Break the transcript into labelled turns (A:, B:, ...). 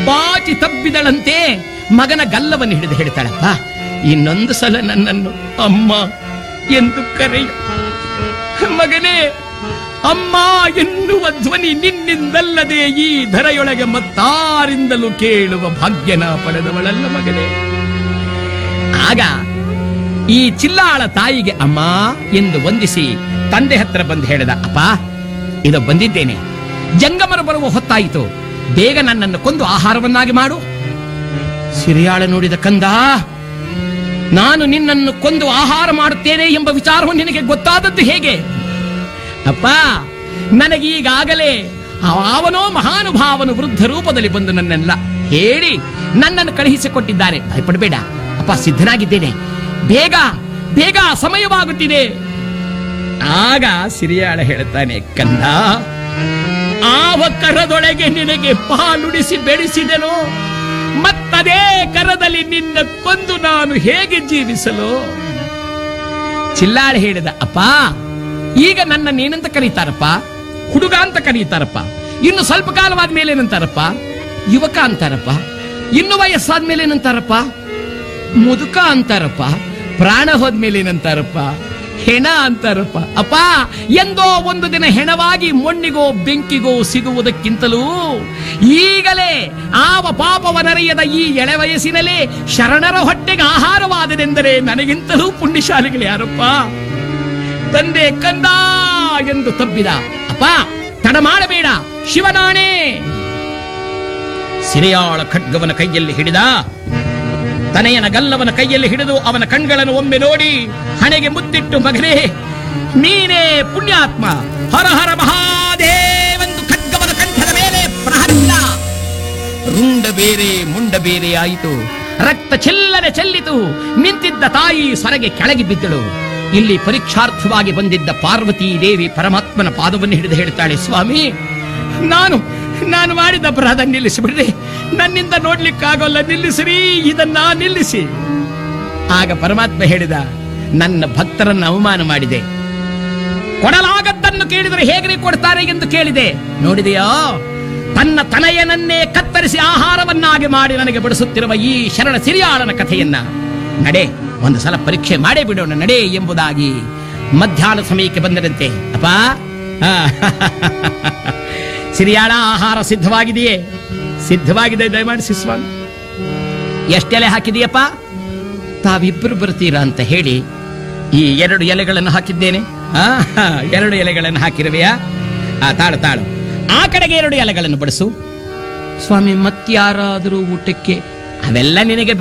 A: ಬಾಚಿ ತಬ್ಬಿದಳಂತೆ ಮಗನ ಗಲ್ಲವನ್ನು ಹಿಡಿದು ಹೇಳ್ತಾಳಪ್ಪ ಇನ್ನೊಂದು ಸಲ ನನ್ನನ್ನು ಅಮ್ಮ ಎಂದು ಕರೆಯು ಮಗನೇ ಅಮ್ಮ ಎನ್ನುವ ಧ್ವನಿ ನಿನ್ನಿಂದಲ್ಲದೆ ಈ ಧರೆಯೊಳಗೆ ಮತ್ತಾರಿಂದಲೂ ಕೇಳುವ ಭಾಗ್ಯನ ಪಡೆದವಳಲ್ಲ ಮಗನೇ ಆಗ ಈ ಚಿಲ್ಲಾಳ ತಾಯಿಗೆ ಅಮ್ಮ ಎಂದು ವಂದಿಸಿ ತಂದೆ ಹತ್ರ ಬಂದು ಹೇಳಿದ ಅಪ್ಪ ಇದು ಬಂದಿದ್ದೇನೆ ಜಂಗಮರು ಬರುವ ಹೊತ್ತಾಯಿತು ಬೇಗ ನನ್ನನ್ನು ಕೊಂದು ಆಹಾರವನ್ನಾಗಿ ಮಾಡು ಸಿರಿಯಾಳ ನೋಡಿದ ಕಂದ ನಾನು ನಿನ್ನನ್ನು ಕೊಂದು ಆಹಾರ ಮಾಡುತ್ತೇನೆ ಎಂಬ ವಿಚಾರವು ನಿನಗೆ ಗೊತ್ತಾದದ್ದು ಹೇಗೆ ಅಪ್ಪ ನನಗೀಗಾಗಲೇ ಅವನೋ ಮಹಾನುಭಾವನು ವೃದ್ಧ ರೂಪದಲ್ಲಿ ಬಂದು ನನ್ನೆಲ್ಲ ಹೇಳಿ ನನ್ನನ್ನು ಕಳುಹಿಸಿಕೊಟ್ಟಿದ್ದಾರೆ ಭಯಪಡಬೇಡ ಅಪ್ಪ ಸಿದ್ಧನಾಗಿದ್ದೇನೆ ಬೇಗ ಬೇಗ ಸಮಯವಾಗುತ್ತಿದೆ ಆಗ ಸಿರಿಯಾಳ ಹೇಳುತ್ತಾನೆ ಕಂದ ಆವ ಕರದೊಳಗೆ ನಿನಗೆ ಪಾಲುಡಿಸಿ ಬೆಳೆಸಿದೆನೋ ಮತ್ತದೇ ಕರದಲ್ಲಿ ನಿನ್ನ ಕೊಂದು ನಾನು ಹೇಗೆ ಜೀವಿಸಲು ಚಿಲ್ಲಾಳ ಹೇಳಿದ ಅಪ್ಪ ಈಗ ನನ್ನ ಏನಂತ ಕರೀತಾರಪ್ಪ ಹುಡುಗ ಅಂತ ಕರೀತಾರಪ್ಪ ಇನ್ನು ಸ್ವಲ್ಪ ಕಾಲವಾದ ಮೇಲೆ ಏನಂತಾರಪ್ಪ ಯುವಕ ಅಂತಾರಪ್ಪ ಇನ್ನು ವಯಸ್ಸಾದ ಮೇಲೆ ಏನಂತಾರಪ್ಪ ಮುದುಕ ಅಂತಾರಪ್ಪ ಪ್ರಾಣ ಹೋದ್ಮೇಲೆ ಏನಂತಾರಪ್ಪ ಹೆಣ ಅಂತಾರಪ್ಪ ಅಪ್ಪ ಎಂದೋ ಒಂದು ದಿನ ಹೆಣವಾಗಿ ಮಣ್ಣಿಗೋ ಬೆಂಕಿಗೋ ಸಿಗುವುದಕ್ಕಿಂತಲೂ ಈಗಲೇ ಆವ ಪಾಪವನರಿಯದ ಈ ಎಳೆ ವಯಸ್ಸಿನಲ್ಲಿ ಶರಣರ ಹೊಟ್ಟೆಗೆ ಆಹಾರವಾದದೆಂದರೆ ನನಗಿಂತಲೂ ಪುಣ್ಯಶಾಲಿಗಳು ಯಾರಪ್ಪ ತಂದೆ ಕಂದ ಎಂದು ತಬ್ಬಿದ ಅಪ್ಪ ತಡ ಮಾಡಬೇಡ ಶಿವನಾಣೆ ಸಿರಿಯಾಳ ಖಡ್ಗವನ ಕೈಯಲ್ಲಿ ಹಿಡಿದ ತನೆಯನ ಗಲ್ಲವನ ಕೈಯಲ್ಲಿ ಹಿಡಿದು ಅವನ ಕಣ್ಗಳನ್ನು ಒಮ್ಮೆ ನೋಡಿ ಹಣೆಗೆ ಮುತ್ತಿಟ್ಟು ಮಗನೇ ನೀನೇ ಪುಣ್ಯಾತ್ಮ ಹರ ಹರ ಮಹಾದೇವೆಂದು ಖಡ್ಗವನ ಕಂಠದ ಮೇಲೆ ಪ್ರಹರಿಸಿದ ರುಂಡ ಬೇರೆ ಮುಂಡ ಬೇರೆ ಆಯಿತು ರಕ್ತ ಚೆಲ್ಲನೆ ಚೆಲ್ಲಿತು ನಿಂತಿದ್ದ ತಾಯಿ ಸೊರಗೆ ಕೆಳಗೆ ಬಿದ್ದಳು ಇಲ್ಲಿ ಪರೀಕ್ಷಾರ್ಥವಾಗಿ ಬಂದಿದ್ದ ಪಾರ್ವತೀ ದೇವಿ ಪರಮಾತ್ಮನ ಪಾದವನ್ನು ಹಿಡಿದು ಹೇಳ್ತಾಳೆ ಸ್ವಾಮಿ ನಾನು ನಾನು ಮಾಡಿದ ಅಪರಾಧ ನಿಲ್ಲಿಸಿಬಿಡ್ರಿ ನನ್ನಿಂದ ನೋಡ್ಲಿಕ್ಕಾಗೋಲ್ಲ ನಿಲ್ಲಿಸಿರಿ ಇದನ್ನ ನಿಲ್ಲಿಸಿ ಆಗ ಪರಮಾತ್ಮ ಹೇಳಿದ ನನ್ನ ಭಕ್ತರನ್ನು ಅವಮಾನ ಮಾಡಿದೆ ಕೊಡಲಾಗದ್ದನ್ನು ಕೇಳಿದರೆ ಹೇಗೆ ಕೊಡ್ತಾರೆ ಎಂದು ಕೇಳಿದೆ ನೋಡಿದೆಯೋ ತನ್ನ ತನಯನನ್ನೇ ಕತ್ತರಿಸಿ ಆಹಾರವನ್ನಾಗಿ ಮಾಡಿ ನನಗೆ ಬಡಿಸುತ್ತಿರುವ ಈ ಶರಣ ಸಿರಿಯಾಳನ ಕಥೆಯನ್ನ ನಡೆ ಒಂದು ಸಲ ಪರೀಕ್ಷೆ ಮಾಡೇ ಬಿಡೋಣ ನಡೆ ಎಂಬುದಾಗಿ ಮಧ್ಯಾಹ್ನ ಸಮಯಕ್ಕೆ ಬಂದರಂತೆ ಅಪ್ಪ ಆ, ಸಿರಿಯಾಳ ಆಹಾರ ಸಿದ್ಧವಾಗಿದೆಯೇ ಸಿದ್ಧವಾಗಿದೆ ದಯಮಾಡಿಸಿ ಸ್ವಾಮಿ ಎಷ್ಟೆಲೆ ಹಾಕಿದೆಯಪ್ಪ ತಾವಿಬ್ಬರು ಬರ್ತೀರಾ ಅಂತ ಹೇಳಿ ಈ ಎರಡು ಎಲೆಗಳನ್ನು ಹಾಕಿದ್ದೇನೆ ಆ, ಹ, ಎರಡು ಎಲೆಗಳನ್ನು ಹಾಕಿರುವೆಯಾ ಆ ತಾಳು ತಾಳು ಆ ಕಡೆಗೆ ಎರಡು ಎಲೆಗಳನ್ನು ಬಡಿಸು ಸ್ವಾಮಿ ಮತ್ಯಾರಾದರೂ ಊಟಕ್ಕೆ ಅವೆಲ್ಲ ನಿನಗೆ